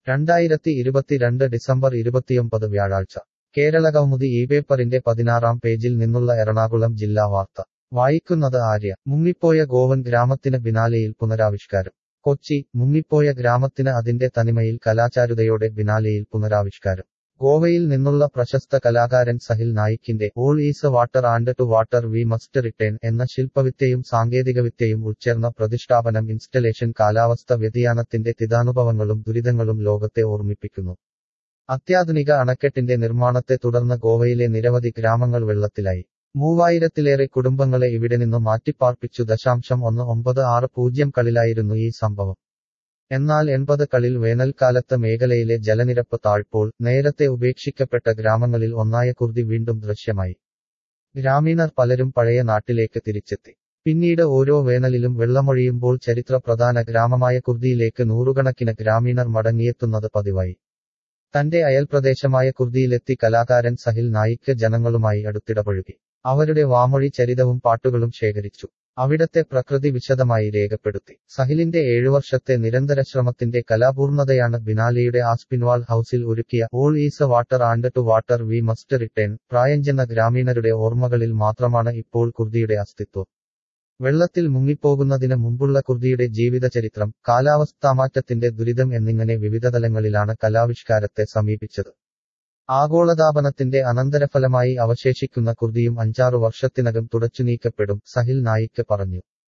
രണ്ടായിരത്തി ഇരുപത്തിരണ്ട് ഡിസംബർ ഇരുപത്തിയൊമ്പത് വ്യാഴാഴ്ച കേരളകൗമുദി ഈ പേപ്പറിന്റെ പതിനാറാം പേജിൽ നിന്നുള്ള എറണാകുളം ജില്ലാ വാർത്ത വായിക്കുന്നത് ആര്യ മുങ്ങിപ്പോയ ഗോവൻ ഗ്രാമത്തിന് ബിനാലെയിൽ പുനരാവിഷ്കാരം കൊച്ചി മുങ്ങിപ്പോയ ഗ്രാമത്തിന് അതിന്റെ തനിമയിൽ കലാചാരുതയോടെ ബിനാലെയിൽ പുനരാവിഷ്കാരം ഗോവയിൽ നിന്നുള്ള പ്രശസ്ത കലാകാരൻ സഹിൽ നായിക്കിന്റെ all is water and to water we must return എന്ന ശില്പവിദ്യയും സാങ്കേതികവിദ്യയും ഉൾച്ചേർന്ന പ്രതിഷ്ഠാപനം ഇൻസ്റ്റലേഷൻ കാലാവസ്ഥ വ്യതിയാനത്തിന്റെ തിതാനുഭവങ്ങളും ദുരിതങ്ങളും ലോകത്തെ ഓർമ്മിപ്പിക്കുന്നു അത്യാധുനിക അണക്കെട്ടിന്റെ നിർമ്മാണത്തെ തുടർന്ന് ഗോവയിലെ നിരവധി ഗ്രാമങ്ങൾ വെള്ളത്തിലായി മൂവായിരത്തിലേറെ കുടുംബങ്ങളെ ഇവിടെ നിന്ന് മാറ്റിപ്പാർപ്പിച്ചു ദശാംശം ഒന്ന് ഒമ്പത് ആറ് പൂജ്യം കളിലായിരുന്നു ഈ സംഭവം എന്നാൽ എൺപത് കളിൽ വേനൽക്കാലത്ത് മേഖലയിലെ ജലനിരപ്പ് താഴ്പ്പോൾ നേരത്തെ ഉപേക്ഷിക്കപ്പെട്ട ഗ്രാമങ്ങളിൽ ഒന്നായ കുർദി വീണ്ടും ദൃശ്യമായി ഗ്രാമീണർ പലരും പഴയ നാട്ടിലേക്ക് തിരിച്ചെത്തി പിന്നീട് ഓരോ വേനലിലും വെള്ളമൊഴിയുമ്പോൾ ചരിത്ര പ്രധാന ഗ്രാമമായ കുർദിയിലേക്ക് നൂറുകണക്കിന് ഗ്രാമീണർ മടങ്ങിയെത്തുന്നത് പതിവായി തന്റെ അയൽപ്രദേശമായ കുർദിയിലെത്തി കലാകാരൻ സഹിൽ നായിക്ക് ജനങ്ങളുമായി അടുത്തിടപഴകി അവരുടെ വാമൊഴി ചരിതവും പാട്ടുകളും ശേഖരിച്ചു അവിടത്തെ പ്രകൃതി വിശദമായി രേഖപ്പെടുത്തി സഹിലിന്റെ ഏഴുവർഷത്തെ നിരന്തര ശ്രമത്തിന്റെ കലാപൂർണതയാണ് ബിനാലിയുടെ ആസ്പിൻവാൾ ഹൌസിൽ ഒരുക്കിയ all is water and to water we must return പ്രായംചെന്ന ഗ്രാമീണരുടെ ഓർമ്മകളിൽ മാത്രമാണ് ഇപ്പോൾ കുർദിയുടെ അസ്തിത്വം വെള്ളത്തിൽ മുങ്ങിപ്പോകുന്നതിന് മുമ്പുള്ള കുർദിയുടെ ജീവിതചരിത്രം കാലാവസ്ഥാമാറ്റത്തിന്റെ ദുരിതം എന്നിങ്ങനെ വിവിധ തലങ്ങളിലാണ് കലാവിഷ്കാരത്തെ സമീപിച്ചത് ആഗോളതാപനത്തിന്റെ അനന്തരഫലമായി അവശേഷിക്കുന്ന കുർദിയും അഞ്ചാറു വർഷത്തിനകം തുടച്ചുനീക്കപ്പെടും സഹിൽ നായിക്ക് പറഞ്ഞു